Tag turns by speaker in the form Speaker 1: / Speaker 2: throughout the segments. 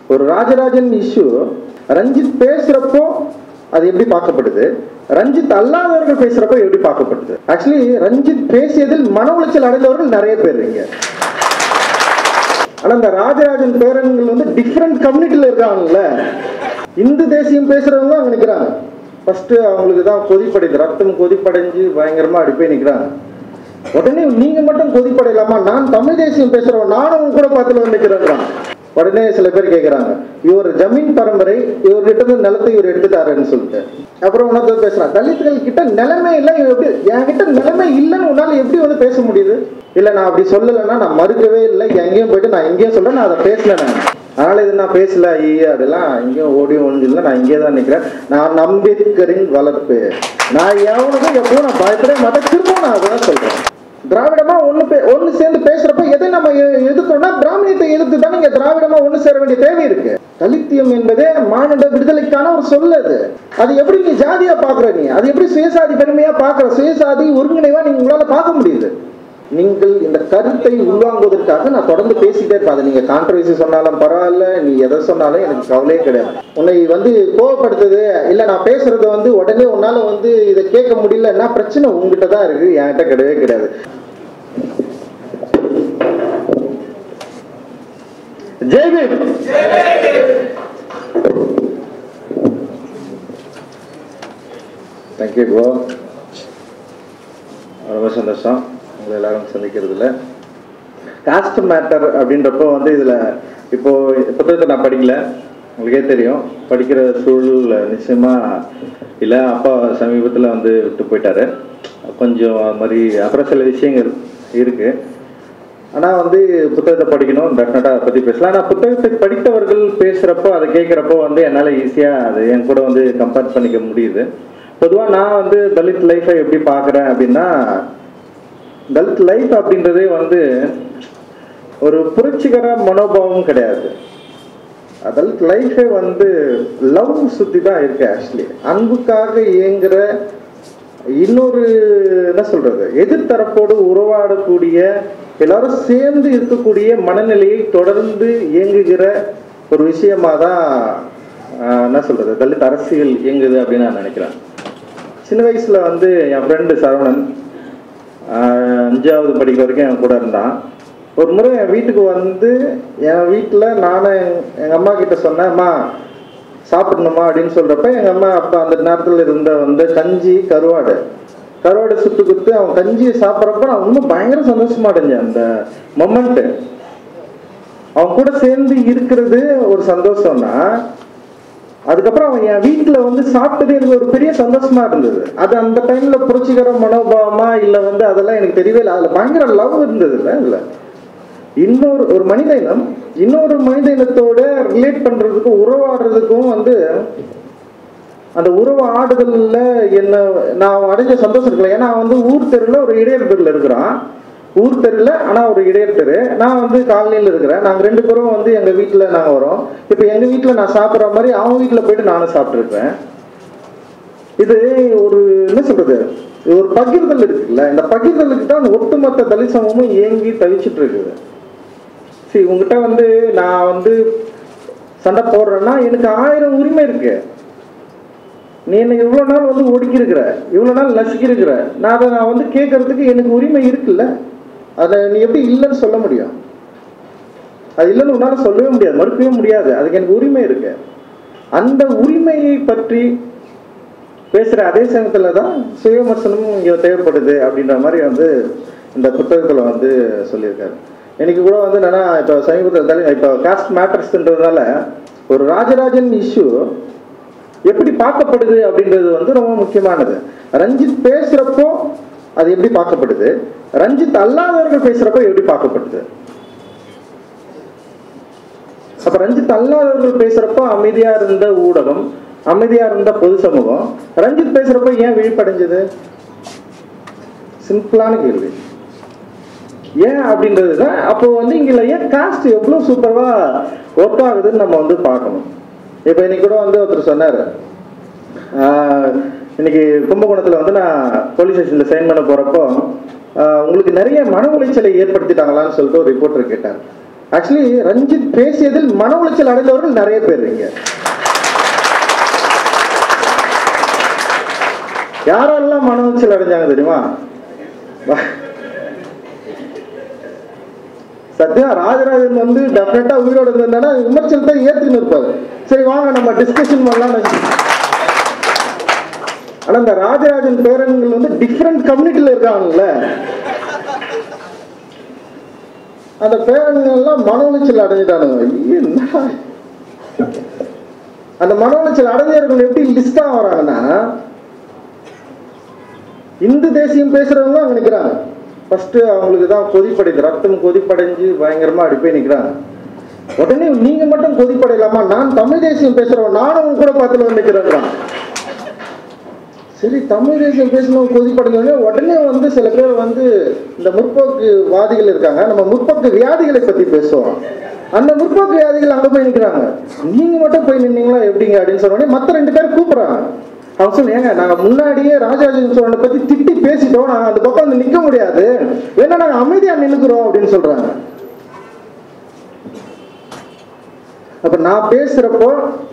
Speaker 1: ஒரு ராஜராஜன் இஷ்யூ ரஞ்சித் பேசுறப்போ அது எப்படி பார்க்கப்படுது ரஞ்சித் அல்லாதவர்கள் பேசுறப்போ எப்படி பார்க்கப்படுது ஆக்சுவலி ரஞ்சித் பேசியதில் மன உளைச்சல் அடைந்தவர்கள் நிறைய பேர் இங்க ஆனா இந்த ராஜராஜன் பேரன்கள் வந்து டிஃப்ரெண்ட் கம்யூனிட்டில இருக்காங்கல்ல இந்து தேசியம் பேசுறவங்க அங்க நிக்கிறாங்க ஃபர்ஸ்ட் அவங்களுக்கு தான் கொதிப்படைது ரத்தம் கொதிப்படைஞ்சு பயங்கரமா அடி போய் நிக்கிறாங்க உடனே நீங்க மட்டும் கொதிப்படையலாமா நான் தமிழ் தேசியம் பேசுறவன் நானும் உங்க கூட பார்த்துல வந்து நிக்கிறேன் உடனே சில பேர் கேட்கறாங்க இவர் ஜமீன் பரம்பரை இவர்கிட்ட இருந்து நிலத்தை இவர் எடுத்துட்டாருன்னு சொல்லிட்டு அப்புறம் உனக்கு பேசுறான் தலித்துகள் கிட்ட நிலைமை இல்லை இவன் எப்படி என்கிட்ட நிலைமை இல்லைன்னு உன்னால எப்படி வந்து பேச முடியுது இல்ல நான் அப்படி சொல்லலைன்னா நான் மறுக்கவே இல்லை எங்கேயும் போயிட்டு நான் எங்கேயும் சொல்றேன் நான் அதை பேசல நான் அதனால இது நான் பேசல ஐயா அதெல்லாம் எங்கேயும் ஓடி ஒழிஞ்சில்ல நான் இங்கே தான் நிற்கிறேன் நான் அம்பேத்கரின் வளர்ப்பு நான் எவனுக்கும் எப்பவும் நான் பயப்படவே மாட்டேன் திரும்பவும் நான் அதை தான் சொல்றேன் திராவிடமா ஒண்ணு பே ஒண்ணு சேர்ந்து பேசுறப்ப எதை நம்ம எ- எதிர்க்கிறோம்னா பிராமணியத்தை எதிர்த்து தான் இங்க திராவிடமா ஒண்ணு சேர வேண்டிய தேவை இருக்கு தலித்தியம் என்பதே மானிட விடுதலைக்கான ஒரு சொல் அது அது எப்படி நீ ஜாதியா பாக்குற நீ அது எப்படி சுயசாதி பெருமையா பாக்குற சுயசாதி ஒருங்கிணைவா நீங்க உங்களால பார்க்க முடியுது நீங்கள் இந்த கருத்தை உள்வாங்குவதற்காக நான் தொடர்ந்து பேசிட்டே இருப்பேன் அதை நீங்க கான்ட்ரவர்சி சொன்னாலும் பரவாயில்ல நீ எதை சொன்னாலும் எனக்கு கவலையே கிடையாது உன்னை வந்து கோவப்படுத்துது இல்ல நான் பேசுறத வந்து உடனே உன்னால வந்து இதை கேட்க முடியலன்னா பிரச்சனை உங்ககிட்ட தான் இருக்கு என்கிட்ட கிடையவே கிடையாது ஜெய்பீம் தேங்க்யூ ப்ரோ ரொம்ப சந்தோஷம் உங்களை எல்லாரும் சந்திக்கிறதுல காஸ்ட் மேட்டர் அப்படின்றப்போ வந்து இதில் இப்போ புத்தகத்தை நான் படிக்கல உங்களுக்கே தெரியும் படிக்கிற சூழல் நிச்சயமா இல்லை அப்பா சமீபத்தில் வந்து விட்டு போயிட்டாரு கொஞ்சம் அது மாதிரி அப்புறம் சில விஷயங்கள் இருக்கு ஆனால் வந்து புத்தகத்தை படிக்கணும் டெஃபினட்டாக அதை பற்றி பேசலாம் ஆனால் புத்தகத்தை படித்தவர்கள் பேசுகிறப்போ அதை கேட்குறப்போ வந்து என்னால் ஈஸியாக அது என் கூட வந்து கம்பேர் பண்ணிக்க முடியுது பொதுவாக நான் வந்து தலித் லைஃப்பை எப்படி பார்க்குறேன் அப்படின்னா தலித் லைஃப் அப்படின்றதே வந்து ஒரு புரட்சிகர மனோபாவம் கிடையாது தலித் லைஃபே வந்து லவ் சுத்தி தான் இருக்கு ஆக்சுவலி அன்புக்காக இயங்குற இன்னொரு என்ன சொல்றது எதிர்த்தரப்போடு உறவாடக்கூடிய எல்லாரும் சேர்ந்து இருக்கக்கூடிய மனநிலையை தொடர்ந்து இயங்குகிற ஒரு விஷயமா தான் ஆஹ், என்ன சொல்றது தலித் அரசியல் இயங்குது அப்படின்னு நான் நினைக்கிறேன் சின்ன வயசுல வந்து என் ஃப்ரெண்டு சரவணன் ஆஹ், அஞ்சாவது படிக்கிற வரைக்கும் என் கூட இருந்தான் ஒரு முறை என் வீட்டுக்கு வந்து என் வீட்டில் நானும் எங்கள் அம்மா கிட்ட சொன்னேன் அம்மா சாப்பிடணுமா அப்படின்னு சொல்கிறப்ப எங்கள் அம்மா அப்போ அந்த நேரத்தில் இருந்த வந்து கஞ்சி கருவாடு கருவாடு சுட்டு குத்து அவன் கஞ்சியை சாப்பிட்றப்ப நான் இன்னும் பயங்கர சந்தோஷமா அடைஞ்சேன் அந்த மொமெண்ட்டு அவன் கூட சேர்ந்து இருக்கிறது ஒரு சந்தோஷம்னா அதுக்கப்புறம் அவன் என் வீட்டில் வந்து சாப்பிட்டது எனக்கு ஒரு பெரிய சந்தோஷமா இருந்தது அது அந்த டைம்ல புரட்சிகர மனோபாவமா இல்லை வந்து அதெல்லாம் எனக்கு தெரியவே இல்லை அதில் பயங்கர லவ் இருந்தது இல்லை இல்லை இன்னொரு ஒரு மனித இனம் இன்னொரு மனித இனத்தோட ரிலேட் பண்றதுக்கும் உறவாடுறதுக்கும் வந்து அந்த உறவு ஆடுதல்ல என்ன நான் அடைஞ்ச சந்தோஷம் இருக்குல்ல ஏன்னா அவன் வந்து ஊர் தெருவில் ஒரு இடையர் தெருவில் இருக்கிறான் ஊர் தெருவில் ஆனால் ஒரு இடையர் தெரு நான் வந்து காலனியில் இருக்கிறேன் நாங்கள் ரெண்டு பேரும் வந்து எங்கள் வீட்டில் நாங்கள் வரோம் இப்போ எங்கள் வீட்டில் நான் சாப்பிட்ற மாதிரி அவன் வீட்டில் போயிட்டு நானும் சாப்பிட்ருப்பேன் இது ஒரு என்ன சொல்றது இது ஒரு பகிர்தல் இருக்குல்ல இந்த பகிர்தலுக்கு தான் ஒட்டுமொத்த தலித் சமூகமும் ஏங்கி தவிச்சிட்டு இருக்குது சரி உங்ககிட்ட வந்து நான் வந்து சண்டை போடுறேன்னா எனக்கு ஆயிரம் உரிமை இருக்கு நீ என்ன இவ்வளோ நாள் வந்து ஒடுக்கி இருக்கிற இவ்வளோ நாள் நசுக்கி இருக்கிற நான் அதை நான் வந்து கேட்கறதுக்கு எனக்கு உரிமை இருக்குல்ல அதை நீ எப்படி இல்லைன்னு சொல்ல முடியும் அது இல்லைன்னு உன்னால சொல்லவே முடியாது மறுக்கவே முடியாது அதுக்கு எனக்கு உரிமை இருக்கு அந்த உரிமையை பற்றி பேசுற அதே சமயத்துல தான் சுயவிமர்சனமும் இங்க தேவைப்படுது அப்படின்ற மாதிரி வந்து இந்த புத்தகத்துல வந்து சொல்லியிருக்காரு எனக்கு கூட வந்து என்னன்னா இப்போ சமீபத்தில் இருந்தாலும் இப்போ காஸ்ட் மேட்டர்ஸ்ன்றதுனால ஒரு ராஜராஜன் இஷ்யூ எப்படி பார்க்கப்படுது அப்படின்றது வந்து ரொம்ப முக்கியமானது ரஞ்சித் பேசுறப்போ அது எப்படி பார்க்கப்படுது ரஞ்சித் அல்லாதவர்கள் பேசுறப்போ எப்படி பார்க்கப்படுது அப்ப ரஞ்சித் அல்லாதவர்கள் பேசுறப்போ அமைதியா இருந்த ஊடகம் அமைதியா இருந்த பொது சமூகம் ரஞ்சித் பேசுறப்ப ஏன் விழிப்படைஞ்சது சிம்பிளான கேள்வி ஏன் அப்படின்றது தான் அப்போ வந்து இங்க ஏன் காஸ்ட் எவ்வளவு சூப்பரா ஒர்க் ஆகுதுன்னு நம்ம வந்து பார்க்கணும் இப்போ இன்னைக்கு கூட வந்து ஒருத்தர் சொன்னாரு ஆஹ், இன்னைக்கு கும்பகோணத்துல வந்து நான் போலீஸ் ஸ்டேஷன்ல சைன் பண்ண போறப்போ ஆஹ், உங்களுக்கு நிறைய மன உளைச்சலை ஏற்படுத்திட்டாங்களான்னு சொல்லிட்டு ஒரு ரிப்போர்ட்டர் கேட்டார் ஆக்சுவலி ரஞ்சித் பேசியதில் மன உளைச்சல் அடைந்தவர்கள் நிறைய பேர் இங்க யாரெல்லாம் மன உளைச்சல் அடைஞ்சாங்க தெரியுமா சத்யா ராஜராஜன் வந்து டெஃபினட்டா உயிரோட இருந்தானா விமர்சனத்தை ஏத்துன்னு இருப்பாரு சரி வாங்க நம்ம டிஸ்கஷன் பண்ணலாம்னு வச்சு ஆனா இந்த ராஜராஜன் பேரன்கள் வந்து டிஃப்ரெண்ட் கம்யூனிட்டில இருக்காங்கல்ல அந்த பேரன்கள் எல்லாம் மன உளைச்சல் அடைஞ்சிட்டானுங்க ஐயோ, என்னடா அந்த மன உளைச்சல் அடைஞ்சவர்கள் எப்படி லிஸ்டா வராங்கன்னா இந்து தேசியம் பேசுறவங்க அங்க நிக்கிறாங்க ஃபர்ஸ்ட் அவங்களுக்கு தான் கொதிப்படைது ரத்தம் கொதிப்படைஞ்சு பயங்கரமா அடி போய் நிக்கிறாங்க உடனே நீங்க மட்டும் கொதிப்படையலாமா நான் தமிழ் தேசியம் பேசுறவன் நானும் உங்க கூட பார்த்துல வந்து நிக்கிறேன் சரி தமிழ் தேசியம் பேசணும் கொதிப்படைஞ்சோடனே உடனே வந்து சில பேர் வந்து இந்த முற்போக்கு வாதிகள் இருக்காங்க நம்ம முற்போக்கு வியாதிகளை பத்தி பேசுவோம் அந்த முற்போக்கு வியாதிகள் அங்க போய் நிக்கிறாங்க நீங்க மட்டும் போய் நின்னீங்களா எப்படிங்க அப்படின்னு சொன்ன உடனே மத்த ரெண்டு பேர் கூப்பிடுறாங்க அவங்க சொல்லி ஏங்க நாங்க முன்னாடியே ராஜராஜன் சோழனை பத்தி திட்டி பேசிட்டோம் நாங்க அந்த பக்கம் வந்து நிக்க முடியாது ஏன்னா நாங்க அமைதியா நின்னுக்கிறோம் அப்படின்னு சொல்றாங்க அப்ப நான் பேசுறப்போ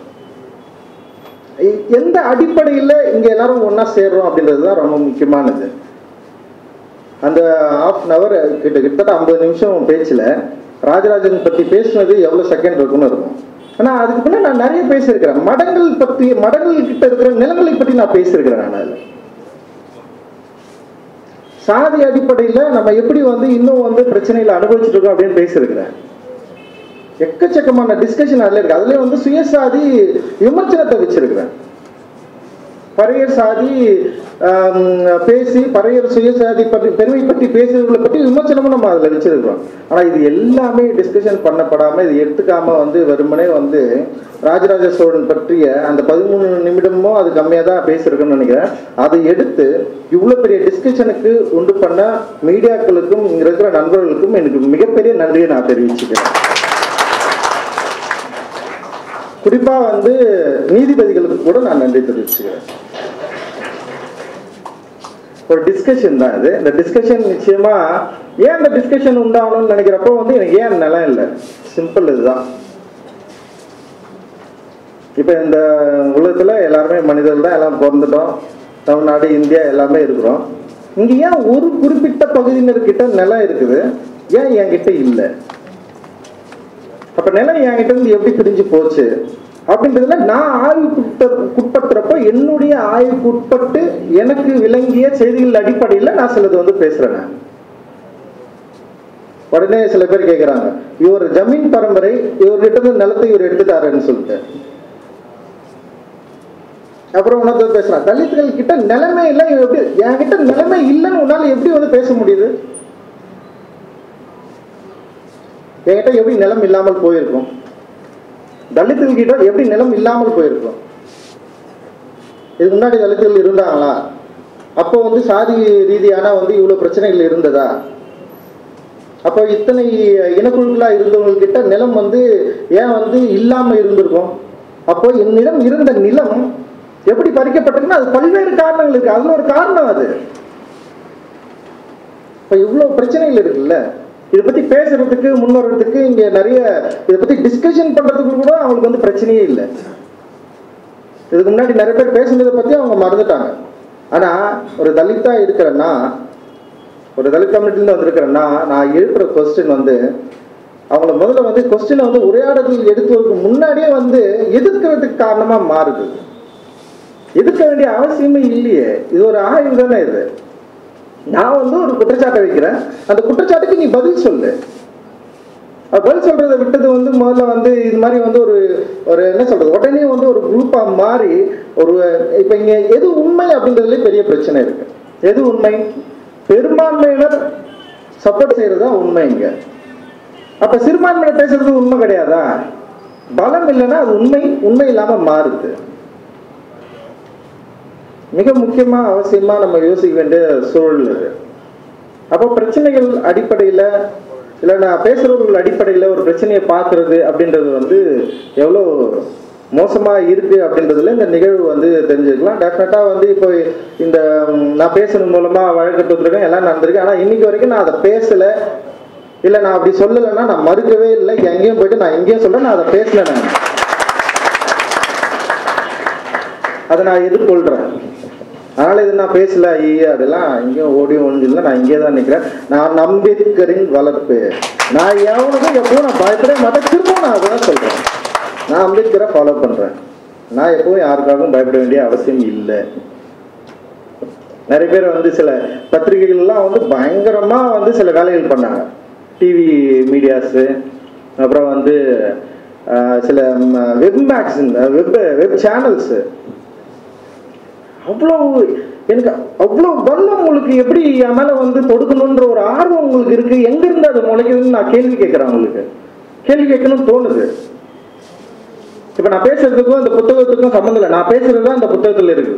Speaker 1: எ- எந்த அடிப்படையில் இங்க எல்லாரும் ஒண்ணா சேர்றோம் அப்படின்றது தான் ரொம்ப முக்கியமானது அந்த half அன் அவர் கிட்ட கிட்டத்தட்ட ஐம்பது நிமிஷம் பேச்சுல ராஜராஜன் பத்தி பேசுனது எவ்வளவு செகண்ட் இருக்கும்னு இருக்கும் ஆனா அதுக்கு முன்ன நான் நிறைய பேசியிருக்கிறேன் மடங்கள் பத்தி மடங்கள் கிட்ட இருக்கிற நிலங்களை பத்தி நான் பேசியிருக்கிறேன் நான் அதுல சாதி அடிப்படையில நம்ம எப்படி வந்து இன்னும் வந்து பிரச்சனைகளை அனுபவிச்சுட்டு இருக்கோம் அப்படின்னு பேசியிருக்கிறேன் எக்கச்சக்கமான டிஸ்கஷன் அதுல இருக்கு அதுல வந்து சுயசாதி விமர்சனத்தை வச்சிருக்கிறேன் பறையர் சாதி ஆம், பேசி பறையர் சுயசாதி பற்றி பெருமை பற்றி பேசுறவங்களை பற்றி விமர்சனமும் நம்ம அதில் வச்சிருக்கிறோம் ஆனா இது எல்லாமே டிஸ்கஷன் பண்ணப்படாம இது எடுத்துக்காம வந்து வெறுமனே வந்து ராஜராஜ சோழன் பற்றிய அந்த பதிமூணு நிமிடமோ அது கம்மியாக தான் பேசியிருக்குன்னு நினைக்கிறேன் அதை எடுத்து இவ்வளோ பெரிய டிஸ்கஷனுக்கு உண்டு பண்ண மீடியாக்களுக்கும் இங்க இருக்கிற நண்பர்களுக்கும் எனக்கு மிகப்பெரிய நன்றியை நான் தெரிவிச்சுக்கிறேன் குறிப்பா வந்து நீதிபதிகளுக்கு கூட நான் நன்றி தெரிவிச்சுக்கிறேன் ஒரு டிஸ்கஷன் தான் இது இந்த டிஸ்கஷன் நிச்சயமா ஏன் இந்த டிஸ்கஷன் உண்டாகணும்னு நினைக்கிறப்போ வந்து எனக்கு ஏன் நிலம் இல்லை சிம்பிள் இதுதான் இப்போ இந்த உலகத்துல எல்லாருமே மனிதர்கள் தான் எல்லாம் பிறந்துட்டோம் தமிழ்நாடு இந்தியா எல்லாமே இருக்கிறோம் இங்க ஏன் ஒரு குறிப்பிட்ட பகுதியினர்கிட்ட நிலம் இருக்குது ஏன் என்கிட்ட இல்லை அப்ப நிலம் என்கிட்ட இருந்து எப்படி பிரிஞ்சு போச்சு அப்படின்றதுல நான் ஆய்வுக்குட்ப உட்படுத்துறப்போ என்னுடைய ஆய்வுக்கு உட்பட்டு எனக்கு விளங்கிய செய்திகள் அடிப்படையில் நான் சிலது வந்து பேசுறேன் நான். உடனே சில பேர் கேட்குறாங்க இவர் ஜமீன் பரம்பரை இவர்கிட்ட இருந்து நிலத்தை இவர் எடுத்துட்டாருன்னு சொல்லிட்டு அப்புறம் உனக்கு பேசுறான் தலித்துகள் கிட்ட நிலைமை இல்லை இவன் எப்படி என்கிட்ட நிலைமை இல்லைன்னு உன்னால எப்படி வந்து பேச முடியுது என்கிட்ட எப்படி நிலம் இல்லாமல் போயிருக்கும் தலித்துகள் கிட்ட எப்படி நிலம் இல்லாமல் போயிருக்கும் இதுக்கு முன்னாடி தலித்துகள் இருந்தாங்களா அப்போ வந்து சாதி ரீதியான வந்து இவ்வளவு பிரச்சனைகள் இருந்ததா அப்போ இத்தனை இனக்குழுக்களா இருந்தவங்ககிட்ட நிலம் வந்து ஏன் வந்து இல்லாம இருந்திருக்கும் அப்போ என்னிடம் இருந்த நிலம் எப்படி பறிக்கப்பட்டிருக்குன்னா அது பல்வேறு காரணங்கள் இருக்கு அதுல ஒரு காரணம் அது இப்போ இவ்வளவு பிரச்சனைகள் இருக்குல்ல இதை பத்தி பேசுறதுக்கு முன் வர்றதுக்கு இங்க நிறைய இதை பத்தி டிஸ்கஷன் பண்றதுக்கு கூட அவங்களுக்கு வந்து பிரச்சனையே இல்லை இதுக்கு முன்னாடி நிறைய பேர் பேசுனதை பத்தி அவங்க மறந்துட்டாங்க ஆனா ஒரு தலித்தா இருக்கிறேன்னா ஒரு தலித் கம்யூனிட்டில வந்திருக்கிறேன்னா நான் எழுப்புற கொஸ்டின் வந்து அவங்கள முதல்ல வந்து கொஸ்டினை வந்து உரையாடல் எடுத்துவதற்கு முன்னாடியே வந்து எதிர்க்கிறதுக்கு காரணமா மாறுது எதிர்க்க வேண்டிய அவசியமே இல்லையே இது ஒரு ஆய்வு தானே இது நான் வந்து ஒரு குற்றச்சாட்டை வைக்கிறேன் அந்த குற்றச்சாட்டுக்கு நீ பதில் சொல்லு அது பதில் சொல்றதை விட்டது வந்து முதல்ல வந்து இது மாதிரி வந்து ஒரு ஒரு என்ன சொல்றது உடனே வந்து ஒரு குரூப்பா மாறி ஒரு இப்ப இங்க எது உண்மை அப்படின்றதுல பெரிய பிரச்சனை இருக்கு எது உண்மை பெரும்பான்மையினர் சப்போர்ட் செய்யறதா உண்மை இங்க அப்ப சிறுபான்மையினர் பேசுறது உண்மை கிடையாதா பலம் இல்லைன்னா அது உண்மை உண்மை இல்லாம மாறுது மிக முக்கியமா அவசியமா நம்ம யோசிக்க வேண்டிய சூழல் இது அப்போ பிரச்சனைகள் அடிப்படையில இல்ல நான் பேசுறவர்கள் அடிப்படையில ஒரு பிரச்சனையை பார்க்கிறது அப்படின்றது வந்து எவ்வளோ மோசமா இருக்கு அப்படின்றதுல இந்த நிகழ்வு வந்து தெரிஞ்சுக்கலாம் டெஃபினட்டா வந்து இப்போ இந்த ம், நான் பேசுறது மூலமா வழக்கு தொட்டிருக்கேன் எல்லாம் நடந்திருக்கு ஆனா இன்னைக்கு வரைக்கும் நான் அதை பேசல இல்லை நான் அப்படி சொல்லலைன்னா நான் மறுக்கவே இல்லை எங்கேயும் போயிட்டு நான் எங்கேயும் சொல்றேன் நான் அதை பேசல நான் அதை நான் எதிர்கொள்றேன் அதனால இது நான் பேசல ஐயா அதெல்லாம் எங்கேயும் ஓடி ஒன்றில்லை நான் இங்கே தான் நிற்கிறேன் நான் அம்பேத்கரின் வளர்ப்பு நான் எவனுக்கும் எப்பவும் நான் பயப்படவே மாட்டேன் திரும்பவும் நான் அதான் சொல்றேன் நான் அம்பேத்கரை ஃபாலோ பண்றேன் நான் எப்பவும் யாருக்காகவும் பயப்பட வேண்டிய அவசியம் இல்லை நிறைய பேர் வந்து சில பத்திரிகைகள்லாம் வந்து பயங்கரமா வந்து சில வேலைகள் பண்ணாங்க டிவி மீடியாஸு அப்புறம் வந்து ஆஹ், சில web magazine web web channels அவ்வளோ எனக்கு அவ்வளோ வல்லம் உங்களுக்கு எப்படி என் மேலே வந்து தொடுக்கணுன்ற ஒரு ஆர்வம் உங்களுக்கு இருக்கு எங்க இருந்து அது முளைக்குதுன்னு நான் கேள்வி கேட்குறேன் உங்களுக்கு கேள்வி கேட்கணும்னு தோணுது இப்போ நான் பேசுறதுக்கும் இந்த புத்தகத்துக்கும் சம்மந்தம் இல்லை நான் பேசுறது தான் இந்த புத்தகத்தில் இருக்குது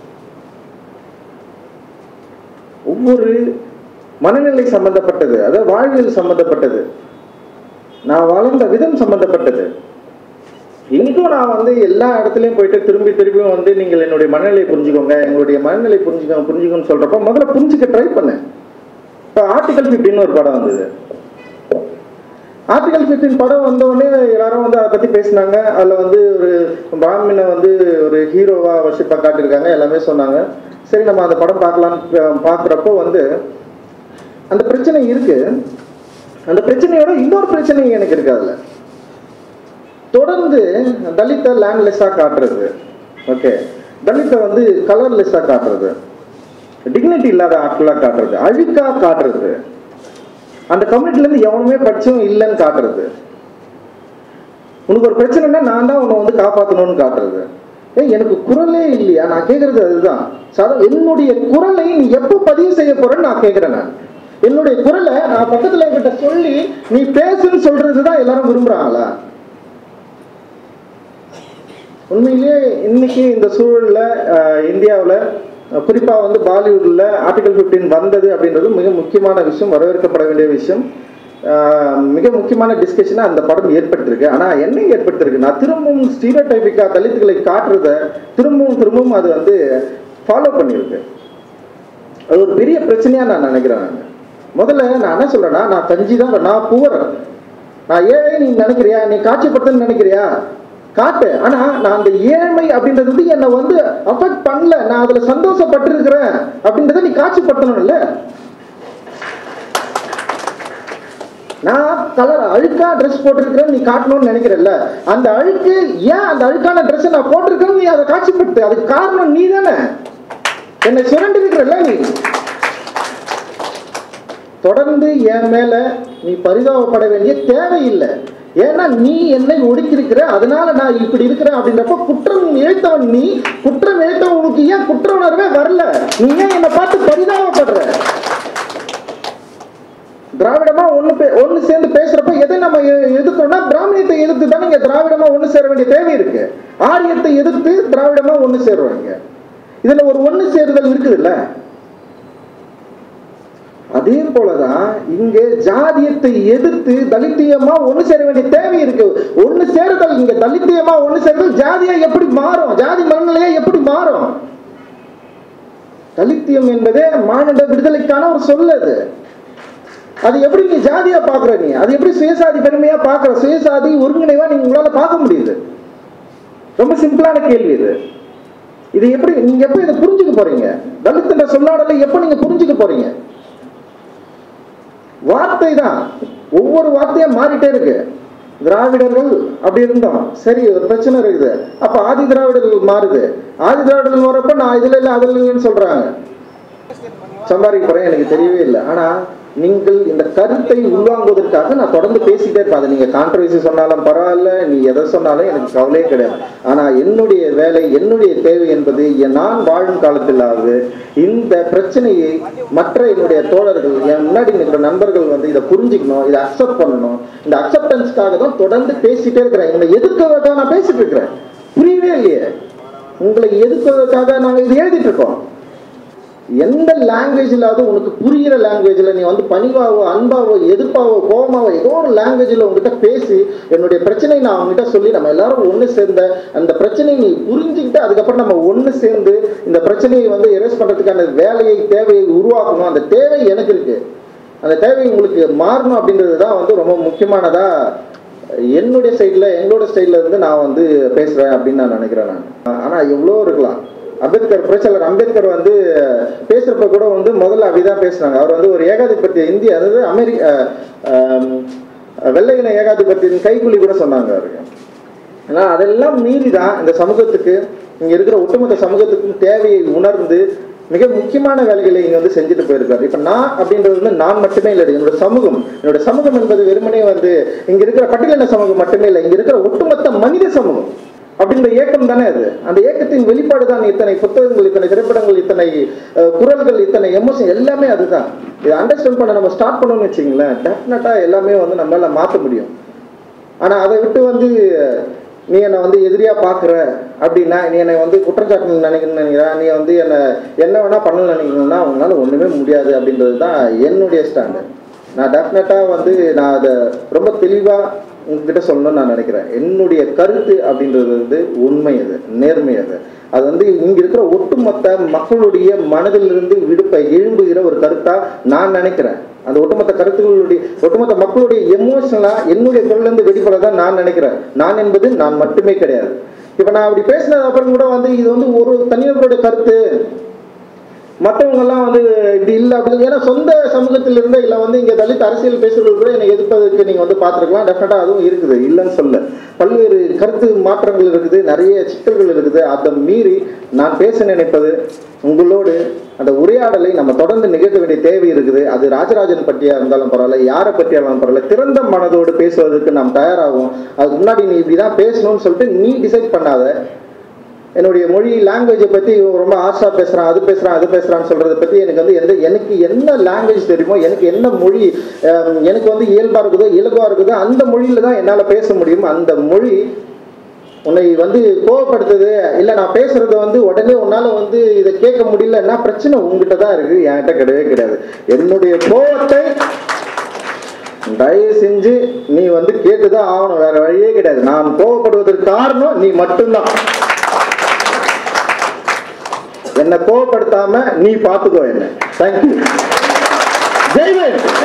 Speaker 1: ஒவ்வொரு மனநிலை சம்பந்தப்பட்டது அதாவது வாழ்வியல் சம்பந்தப்பட்டது நான் வளர்ந்த விதம் சம்பந்தப்பட்டது இன்னைக்கும் நான் வந்து எல்லா இடத்துலையும் போயிட்டு திரும்பி திரும்பியும் வந்து நீங்கள் என்னுடைய மனநிலை புரிஞ்சுக்கோங்க எங்களுடைய மனநிலை புரிஞ்சுக்கோங்க புரிஞ்சுக்கோன்னு சொல்றப்ப முதல்ல புரிஞ்சுக்க ட்ரை பண்ணேன் இப்போ ஆர்டிகல் ஃபிஃப்டின்னு ஒரு படம் வந்தது ஆர்டிகல் ஃபிஃப்டின் படம் வந்த உடனே எல்லாரும் வந்து அதை பற்றி பேசினாங்க அதில் வந்து ஒரு பிராமினை வந்து ஒரு ஹீரோவா வர்ஷிப்பாக காட்டியிருக்காங்க எல்லாமே சொன்னாங்க சரி நம்ம அந்த படம் பார்க்கலான்னு பார்க்குறப்போ வந்து அந்த பிரச்சனை இருக்கு அந்த பிரச்சனையோட இன்னொரு பிரச்சனை எனக்கு இருக்கு அதுல தொடர்ந்து தலித்தை லேண்ட்லெஸ்ஸாக காட்டுறது ஓகே தலித்தை வந்து கலர்லெஸ்ஸாக காட்டுறது டிக்னிட்டி இல்லாத ஆட்களாக காட்டுறது அழுக்கா காட்டுறது அந்த கம்யூனிட்டிலேருந்து எவனுமே படிச்சும் இல்லைன்னு காட்டுறது உனக்கு ஒரு பிரச்சனைனா நான் தான் உன்னை வந்து காப்பாற்றணும்னு காட்டுறது ஏய் எனக்கு குரலே இல்லையா நான் கேட்கறது அதுதான் சாதா என்னுடைய குரலை நீ எப்போ பதிவு செய்ய போறேன்னு நான் கேட்குறேன் நான் என்னுடைய குரலை நான் பக்கத்துல என்கிட்ட சொல்லி நீ பேசுன்னு சொல்றது தான் எல்லாரும் விரும்புறாங்களா உண்மையிலேயே இன்னைக்கு இந்த சூழல்ல அஹ், இந்தியாவுல அஹ், குறிப்பா வந்து பாலிவுட்ல ஆர்டிகல் 15 வந்தது அப்படின்றது மிக முக்கியமான விஷயம் வரவேற்கப்பட வேண்டிய விஷயம் அஹ், மிக முக்கியமான டிஸ்கஷனை அந்த படம் ஏற்படுத்திருக்கு ஆனா என்ன ஏற்படுத்திருக்குன்னா திரும்பவும் ஸ்டீரியோடைபிக்கா தலித்துகளை காட்டுறத திரும்பவும் திரும்பவும் அது வந்து ஃபாலோ பண்ணியிருக்கு அது ஒரு பெரிய பிரச்சனையா நான் நினைக்கிறேன் நான் முதல்ல நான் என்ன சொல்றேன்னா நான் கஞ்சி தான் நான் புவர் நான் ஏழை நீ நினைக்கிறியா நீ காட்சிப்படுத்தன்னு நினைக்கிறியா காட்டு ஆனா நான் அந்த ஏழ்மை அப்படின்றது வந்து என்னை வந்து அஃபெக்ட் பண்ணல நான் அதுல சந்தோஷப்பட்டு இருக்கிறேன் அப்படின்றத நீ காட்சிப்படுத்தணும்ல நான் கலர் அழுக்கா ட்ரெஸ் போட்டிருக்கிறேன் நீ காட்டணும்னு நினைக்கிறல்ல அந்த அழுக்கு ஏன் அந்த அழுக்கான ட்ரெஸ் நான் போட்டிருக்கேன்னு நீ அதை காட்சிப்படுத்து அதுக்கு காரணம் நீ தானே என்னை சுரண்டி இருக்கிறல்ல நீ தொடர்ந்து என் மேல நீ பரிதாபப்பட வேண்டிய தேவையில்லை ஏன்னா நீ என்னை ஒடுக்கியிருக்கிற அதனால நான் இப்படி இருக்கிறேன் அப்படின்றப்ப குற்றம் இழைத்தவன் நீ குற்றம் இழைத்தவன் உனக்கு ஏன் குற்ற உணர்வே வரல நீ ஏன் என்னை பார்த்து பரிதாபப்படுற திராவிடமா ஒண்ணு பே ஒண்ணு சேர்ந்து பேசுறப்ப எதை நம்ம எ- எதிர்க்கிறோம்னா பிராமணியத்தை எதிர்த்து தான் இங்க திராவிடமா ஒண்ணு சேர வேண்டிய தேவை இருக்கு ஆரியத்தை எதிர்த்து திராவிடமா ஒண்ணு சேருவோம் இங்க இதுல ஒரு ஒண்ணு சேருதல் இருக்குதுல்ல அதே போலதான் இங்க ஜாதியத்தை எதிர்த்து தலித்தியமா ஒண்ணு சேர வேண்டிய தேவை இருக்கு ஒண்ணு சேருதல் இங்க தலித்தியமா ஒண்ணு சேருதல் ஜாதியா எப்படி மாறும் ஜாதி மனநிலையா எப்படி மாறும் தலித்தியம் என்பதே மானிட விடுதலைக்கான ஒரு சொல் அது அது எப்படி நீ ஜாதியா பாக்குற நீ அது எப்படி சுயசாதி பெருமையா பாக்குற சுயசாதி ஒருங்கிணைவா நீங்க உங்களால பார்க்க முடியுது ரொம்ப சிம்பிளான கேள்வி இது இது எப்படி நீங்க எப்ப இதை புரிஞ்சுக்க போறீங்க தலித் என்ற சொல்லாடலை எப்ப நீங்க புரிஞ்சுக்க போறீங்க வார்த்தை தான் ஒவ்வொரு வார்த்தையா மாறிட்டே இருக்கு திராவிடர்கள் அப்படி இருந்தோம் சரி ஒரு பிரச்சனை இருக்குது அப்ப ஆதி திராவிடர்கள் மாறுது ஆதி திராவிடர்கள் வரப்ப நான் இதுல இல்ல அதுல இல்லைன்னு சொல்றாங்க சம்பாதிக்க போறேன் எனக்கு தெரியவே இல்லை ஆனா நீங்கள் இந்த கருத்தை உள்வாங்குவதற்காக நான் தொடர்ந்து பேசிட்டே இருப்பேன் அதை நீங்க கான்ட்ரவர்சி சொன்னாலும் பரவாயில்ல நீ எதை சொன்னாலும் எனக்கு கவலையே கிடையாது ஆனா என்னுடைய வேலை என்னுடைய தேவை என்பது என் நான் வாழும் காலத்திலாவது இந்த பிரச்சனையை மற்ற என்னுடைய தோழர்கள் என் முன்னாடி நிற்கிற நண்பர்கள் வந்து இதை புரிஞ்சுக்கணும் இதை அக்செப்ட் பண்ணணும் இந்த அக்செப்டன்ஸ்க்காக தான் தொடர்ந்து பேசிட்டே இருக்கிறேன் உங்களை எதிர்க்கிறதுக்காக நான் பேசிட்டு இருக்கிறேன் புரியவே இல்லையே உங்களை எதிர்க்கிறதுக்காக நாங்க இது எழுதிட்டு இருக்கோம் எந்த லாங்குவேஜிலாவது உனக்கு புரியிற லாங்குவேஜில் நீ வந்து பணிவாவோ அன்பாவோ எதிர்ப்பாவோ கோபமாவோ ஏதோ ஒரு லாங்குவேஜில் உங்ககிட்ட பேசி என்னுடைய பிரச்சனை நான் அவங்ககிட்ட சொல்லி நம்ம எல்லாரும் ஒன்று சேர்ந்த அந்த பிரச்சனையை நீ புரிஞ்சுக்கிட்டு அதுக்கப்புறம் நம்ம ஒன்று சேர்ந்து இந்த பிரச்சனையை வந்து எரேஸ் பண்ணுறதுக்கான வேலையை தேவையை உருவாக்கணும் அந்த தேவை எனக்கு இருக்கு அந்த தேவை உங்களுக்கு மாறணும் அப்படின்றது தான் வந்து ரொம்ப முக்கியமானதா என்னுடைய சைடில் எங்களோட ஸ்டைலில் இருந்து நான் வந்து பேசுகிறேன் அப்படின்னு நான் நினைக்கிறேன் நான் ஆனால் எவ்வளோ இருக்கலாம் அம்பேத்கர் புரட்சியாளர் அம்பேத்கர் வந்து பேசுகிறப்ப கூட வந்து முதல்ல அப்படிதான் பேசுனாங்க அவர் வந்து ஒரு ஏகாதிபத்திய இந்திய அதாவது அமெரிக்க ஆம், வெள்ளையின ஏகாதிபத்தியின் கைக்கூலி கூட சொன்னாங்க அவருக்கு ஆனால் அதெல்லாம் மீறி தான் இந்த சமூகத்துக்கு இங்கே இருக்கிற ஒட்டுமொத்த சமூகத்துக்கும் தேவையை உணர்ந்து மிக முக்கியமான வேலைகளை இங்கே வந்து செஞ்சுட்டு போயிருக்காரு இப்போ நான் அப்படின்றது வந்து நான் மட்டுமே இல்லை என்னோட சமூகம் என்னோட சமூகம் என்பது வெறுமனே வந்து இங்கே இருக்கிற பட்டியலின சமூகம் மட்டுமே இல்லை இங்கே இருக்கிற ஒட்டுமொத்த மனித சமூகம் அப்படின்ற ஏக்கம் தானே அது அந்த ஏக்கத்தின் வெளிப்பாடு தான் இத்தனை புத்தகங்கள் இத்தனை திரைப்படங்கள் இத்தனை அஹ், குரல்கள் இத்தனை எமோஷன் எல்லாமே அதுதான் இதை அண்டர்ஸ்டாண்ட் பண்ண நம்ம ஸ்டார்ட் பண்ணோம்னு வச்சிங்களேன் டெஃபினட்டாக எல்லாமே வந்து நம்மளால மாற்ற முடியும் ஆனா அதை விட்டு வந்து நீ என்னை வந்து எதிரியா பாக்குற அப்படின்னா நீ என்னை வந்து குற்றச்சாட்டு நினைக்கணும்னு நினைக்கிற நீ வந்து என்னை என்ன வேணா பண்ணணும்னு நினைக்கணும்னா உங்களால ஒண்ணுமே முடியாது அப்படின்றது தான் என்னுடைய ஸ்டாண்டு நான் டெஃபினட்டா வந்து நான் அதை ரொம்ப தெளிவா உங்ககிட்ட சொல்லணும்னு நான் நினைக்கிறேன் என்னுடைய கருத்து அப்படின்றது வந்து உண்மை அது நேர்மை அது அது வந்து இங்க இருக்கிற ஒட்டுமொத்த மக்களுடைய மனதிலிருந்து விடுப்பை எழும்புகிற ஒரு கருத்தா நான் நினைக்கிறேன் அந்த ஒட்டுமொத்த கருத்துக்களுடைய ஒட்டுமொத்த மக்களுடைய எமோஷனலா என்னுடைய குரல்ல இருந்து வெளிப்படதான் நான் நினைக்கிறேன் நான் என்பது நான் மட்டுமே கிடையாது இப்ப நான் அப்படி பேசினது அப்புறம் கூட வந்து இது வந்து ஒரு தனிநபருடைய கருத்து மற்றவங்க எல்லாம் வந்து இப்படி இல்லை அப்படி ஏன்னா சொந்த சமூகத்தில் இருந்த இல்லை வந்து இங்கே தலித் அரசியல் பேசுறவர்கள் கூட என்னை எதிர்ப்பதற்கு நீங்கள் வந்து பார்த்துருக்கலாம் டெஃபினட்டாக அதுவும் இருக்குது இல்லைன்னு சொல்ல பல்வேறு கருத்து மாற்றங்கள் இருக்குது நிறைய சிக்கல்கள் இருக்குது அதை மீறி நான் பேச நினைப்பது உங்களோடு அந்த உரையாடலை நம்ம தொடர்ந்து நிகழ்த்த வேண்டிய தேவை இருக்குது அது ராஜராஜன் பற்றியா இருந்தாலும் பரவாயில்ல யாரை பற்றியா இருந்தாலும் பரவாயில்ல திறந்த மனதோடு பேசுவதற்கு நாம் தயாராகும் அதுக்கு முன்னாடி நீ இப்படி தான் பேசணும்னு சொல்லிட்டு நீ டிசைட் பண்ணாத என்னுடைய மொழி லாங்குவேஜை பற்றி ரொம்ப ஆர்ஷா பேசுகிறான் அது பேசுகிறான் அது பேசுகிறான்னு சொல்கிறத பற்றி எனக்கு வந்து எந்த எனக்கு என்ன லாங்குவேஜ் தெரியுமோ எனக்கு என்ன மொழி அஹ், எனக்கு வந்து இயல்பாக இருக்குதோ இலகுவாக இருக்குதோ அந்த மொழியில் தான் என்னால் பேச முடியும் அந்த மொழி உன்னை வந்து கோவப்படுத்துது இல்லை நான் பேசுறத வந்து உடனே உன்னால் வந்து இதை கேட்க முடியலன்னா பிரச்சனை உங்ககிட்ட தான் இருக்குது என்கிட்ட கிடையவே கிடையாது என்னுடைய கோவத்தை தயவு செஞ்சு நீ வந்து கேட்டுதான் ஆகணும் வேற வழியே கிடையாது நான் கோவப்படுவதற்கு காரணம் நீ மட்டும்தான் என்னை கோவப்படுத்தாம நீ பார்த்துக்கோ என்ன தேங்க்யூ ஜெய்வேன்